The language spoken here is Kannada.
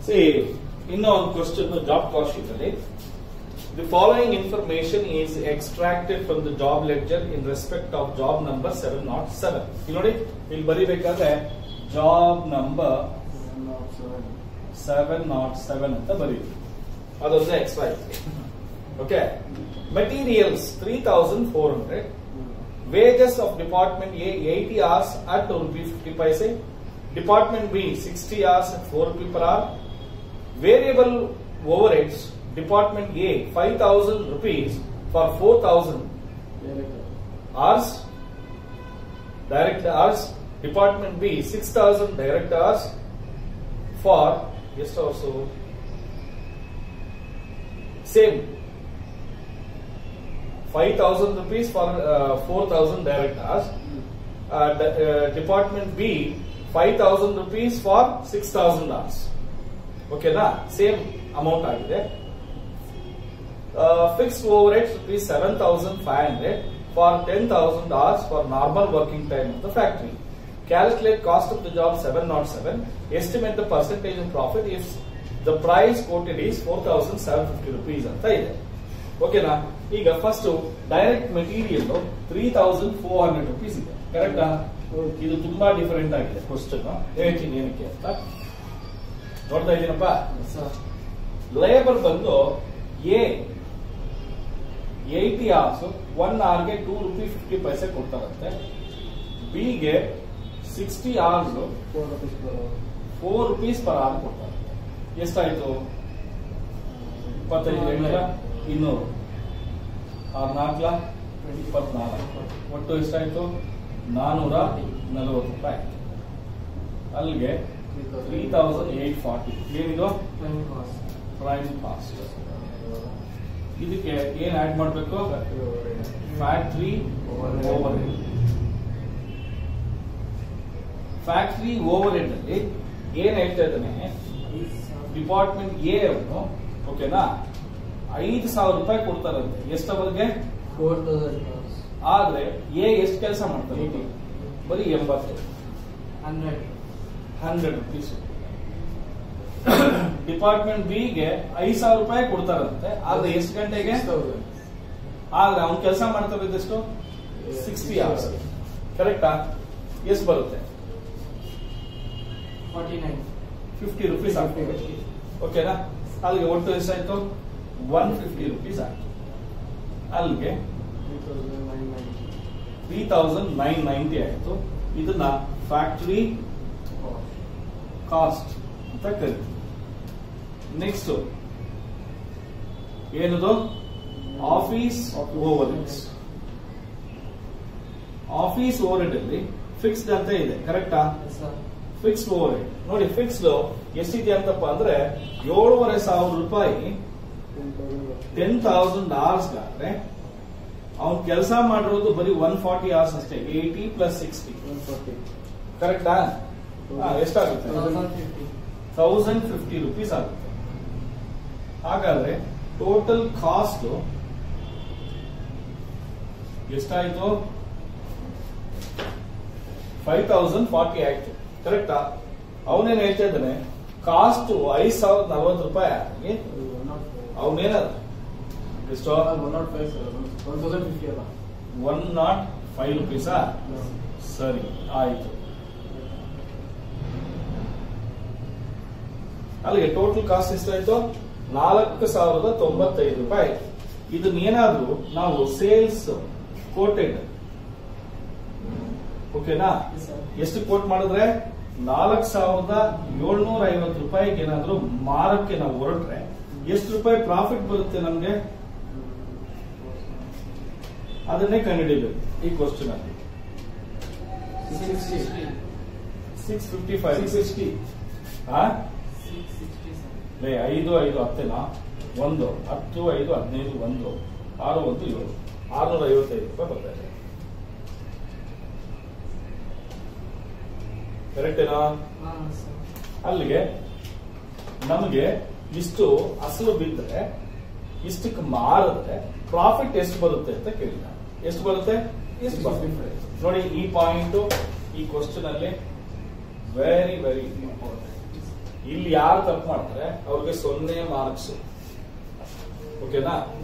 ಸಿ ಇನ್ನೂ ಒಂದು ಕ್ವಶನ್ ಜಾಬ್ ಕಾಸ್ಟ್ ಶೀಟ್ ಅಲ್ಲಿ the following information is extracted from the job ledger in respect of job number seven nought seven ಇಲ್ಲಿ ನೋಡಿ ಇಲ್ಲಿ ಬರಿಬೇಕಾದ್ರೆ job number seven nought seven ಅಂತ ಬರೀರಿ ಅದೊಂದು ಎಕ್ಸ್ಟ್ರಾ ಇದೆ okay materials three thousand four hundred wages of department A 80 hours at 2 rupee 50 paise department B 60 hours at 4 rupee per hour variable overheads department A 5000 rupees for 4000 hours direct hours department B 6000 direct hours for just also same 5000 rupees for uh, 4000 direct hours. Uh, the, uh, department B 5000 rupees for 6000 hours. ಓಕೆನಾ ಸೇಮ್ ಅಮೌಂಟ್ ಆಗಿದೆ fixed overhead rupees seven thousand five hundred for ten thousand hours for normal working time of the factory calculate cost of the job seven nought seven estimate the percentage of profit if the price quoted is four thousand seven fifty rupees ಅಂತ ಇದೆ ಓಕೆನಾ ಈಗ first direct material three thousand four hundred rupees ಇದೆ ಕರೆಕ್ಟಾ ಇದು ತುಂಬಾ ಡಿಫರೆಂಟ್ ಆಗಿದೆ ಕ್ವಶನ್ ಹೇಳ್ತೀನಿ ಏನಕ್ಕೆ ಅಂತ ನೋಡ್ತಾ ಇದ್ದೀನಪ್ಪ ಲೇಬರ್ ಬಂದು ಎ ಏಯ್ಟಿ ಅವರ್ಸ್ ಒನ್ ಅವರ್ಗೆ ಟೂ ರುಪಿ ಫಿಫ್ಟಿ ಪೈಸೆ ಕೊಡ್ತಾರಂತೆ ಬಿಗೆ sixty hours four rupees per hour ಕೊಡ್ತಾರಂತೆ ಎಷ್ಟಾಯ್ತು ಇಪ್ಪತ್ತೈದು ಎಂಟ್ಲ ಇನ್ನೂರು ಆರ್ ನಾಲ್ಕಲ ಇಪ್ಪತ್ನಾಲ್ಕು ಒಟ್ಟು ಎಷ್ಟಾಯ್ತು ನಾನೂರ ನಲವತ್ತು ರೂಪಾಯಿ ಅಲ್ಲಿಗೆ ತ್ರೀ ತೌಸಂಡ್ ಏಟ್ ಫಾರ್ಟಿ ಏನಿದು ಪ್ರೈಮ್ ಕಾಸ್ಟ್ ಇದಕ್ಕೆ ಏನ್ ಆಡ್ ಮಾಡಬೇಕು factory overhead factory overhead ಅಲ್ಲಿ ಏನ್ ಹೇಳ್ತಾ ಇದ್ದಾನೆ ಡಿಪಾರ್ಟ್ಮೆಂಟ್ ಎ ಅವನು ಓಕೆನಾ ಐದು ಸಾವಿರ ರೂಪಾಯಿ ಕೊಡ್ತಾರಂತೆ ಎಷ್ಟವರೆಗೆ ಆದ್ರೆ ಎ ಎಷ್ಟು ಕೆಲಸ ಮಾಡ್ತಾರೆ ಬರೀ ಎಂಬತ್ತು ಹಂಡ್ರೆಡ್ ರುಪೀಸ್ ಡಿಪಾರ್ಟ್ಮೆಂಟ್ ಬಿ ಗೆ ಐದ್ ಸಾವಿರ ರೂಪಾಯಿ ಕೊಡ್ತಾರಂತೆ ಆದ್ರೆ ಎಷ್ಟು ಗಂಟೆಗೆ ಆದ್ರೆ ಅವ್ನು ಕೆಲಸ ಮಾಡ್ತಾ ಇದ್ದಷ್ಟು ಸಿಕ್ಸ್ಟಿ ಅವರ್ಸ್ ಕರೆಕ್ಟಾ ಎಷ್ಟು ಬರುತ್ತೆ ಫಿಫ್ಟಿ ರುಪೀಸ್ ಆಗ್ತದೆ ಓಕೆನಾ ಅಲ್ಲಿಗೆ ಒಟ್ಟು ಎಷ್ಟಾಯ್ತು ಒನ್ ಫಿಫ್ಟಿ ರುಪೀಸ್ ಆಯ್ತು ಅಲ್ಲಿಗೆ ತ್ರೀ ತೌಸಂಡ್ ನೈನ್ ನೈಂಟಿ ಆಯ್ತು ಇದನ್ನ ಫ್ಯಾಕ್ಟರಿ ಕಾಸ್ಟ್ ಅಂತ ಕರಿತೀವಿ ನೆಕ್ಸ್ಟ್ ಏನದು office overheads office overhead ಅಲ್ಲಿ ಫಿಕ್ಸ್ಡ್ ಅಂತ ಇದೆ ಕರೆಕ್ಟಾ ಫಿಕ್ಸ್ಡ್ ಓವರ್ ಹೆಡ್ ನೋಡಿ ಫಿಕ್ಸ್ಡ್ ಎಷ್ಟಿದೆ ಅಂತಪ್ಪ ಅಂದ್ರೆ ಏಳುವರೆ ಸಾವಿರ ರೂಪಾಯಿ ಟೆನ್ ತೌಸಂಡ್ ಅವರ್ಸ್ ಆದ್ರೆ ಅವ್ನು ಕೆಲಸ ಮಾಡಿರೋದು ಬರೀ ಒನ್ ಫಾರ್ಟಿ ಅವರ್ಸ್ ಅಷ್ಟೇ ಏಯ್ಟಿ ಪ್ಲಸ್ ಸಿಕ್ಸ್ಟಿ ಕರೆಕ್ಟಾ ಎಷ್ಟಾಗುತ್ತೆ ತೌಸಂಡ್ ಫಿಫ್ಟಿ ರುಪೀಸ್ ಆಗುತ್ತೆ ಹಾಗಾದ್ರೆ ಟೋಟಲ್ ಕಾಸ್ಟ್ ಎಷ್ಟಾಯ್ತು ಫೈವ್ ತೌಸಂಡ್ ಫಾರ್ಟಿ ಆಯ್ತು ಕರೆಕ್ಟಾ ಅವನೇನ್ ಹೇಳ್ತಾ ಇದ್ದಾನೆ ಕಾಸ್ಟ್ ಐದ್ ಸಾವಿರದ ನಲ್ವತ್ತು ರೂಪಾಯಿ ಆಗಿ ಅವನೇನ ಎಷ್ಟು ಒನ್ ನಾಟ್ ಫೈವ್ ರುಪೀಸಾ ಸರಿ ಆಯ್ತು ಅಲ್ಲಿಗೆ ಟೋಟಲ್ ಕಾಸ್ಟ್ ಎಷ್ಟಾಯ್ತು ನಾಲ್ಕು ಸಾವಿರದ ತೊಂಬತ್ತೈದು ರೂಪಾಯಿ ಇದನ್ನೇನಾದ್ರೂ ನಾವು ಸೇಲ್ಸ್ ಕೋಟೆಡ್ ಓಕೆನಾ ಎಷ್ಟು ಕೋಟ್ ಮಾಡಿದ್ರೆ ನಾಲ್ಕು ಸಾವಿರದ ಏಳ್ನೂರ ಐವತ್ತು ರೂಪಾಯಿಗೆ ಏನಾದ್ರೂ ಮಾರಕ್ಕೆ ನಾವು ಹೊರಟ್ರೆ ಎಷ್ಟು ರೂಪಾಯಿ ಪ್ರಾಫಿಟ್ ಬರುತ್ತೆ ನಮ್ಗೆ ಅದನ್ನೇ ಕಂಡುಹಿಡಿಬೇಕು ಈ ಕ್ವಶನ್ ಅಲ್ಲಿ ಸಿಕ್ಸ್ ಫಿಫ್ಟಿ ಫೈವ್ ಸಿಕ್ಸ್ಟಿ ಲೇ ಐದು ಐದು ಹತ್ತೇನಾ ಒಂದು ಹತ್ತು ಐದು ಹದಿನೈದು ಒಂದು ಆರು ಒಂದು ಏಳು ಆರ್ನೂರ ಐವತ್ತೈದು ರೂಪಾಯಿ ಬರ್ತಾ ಇದೆ ಕರೆಕ್ಟೇನಾ ಅಲ್ಲಿಗೆ ನಮಗೆ ಇಷ್ಟು ಅಸಲು ಬಿದ್ದರೆ ಇಷ್ಟಕ್ಕೆ ಮಾರಿದ್ರೆ ಪ್ರಾಫಿಟ್ ಎಷ್ಟು ಬರುತ್ತೆ ಅಂತ ಕೇಳಿದ ಎಷ್ಟು ಬರುತ್ತೆ ಎಷ್ಟು ಬರುತ್ತೆ ನೋಡಿ ಈ ಪಾಯಿಂಟ್ ಈ ಕ್ವಶನ್ ಅಲ್ಲಿ ವೆರಿ ವೆರಿ ಇಂಪಾರ್ಟೆಂಟ್ ಇಲ್ಲಿ ಯಾರು ತಪ್ಪು ಮಾಡ್ತಾರೆ ಅವ್ರಿಗೆ ಸೊನ್ನೆ ಮಾರ್ಕ್ಸ್ ಓಕೆನಾ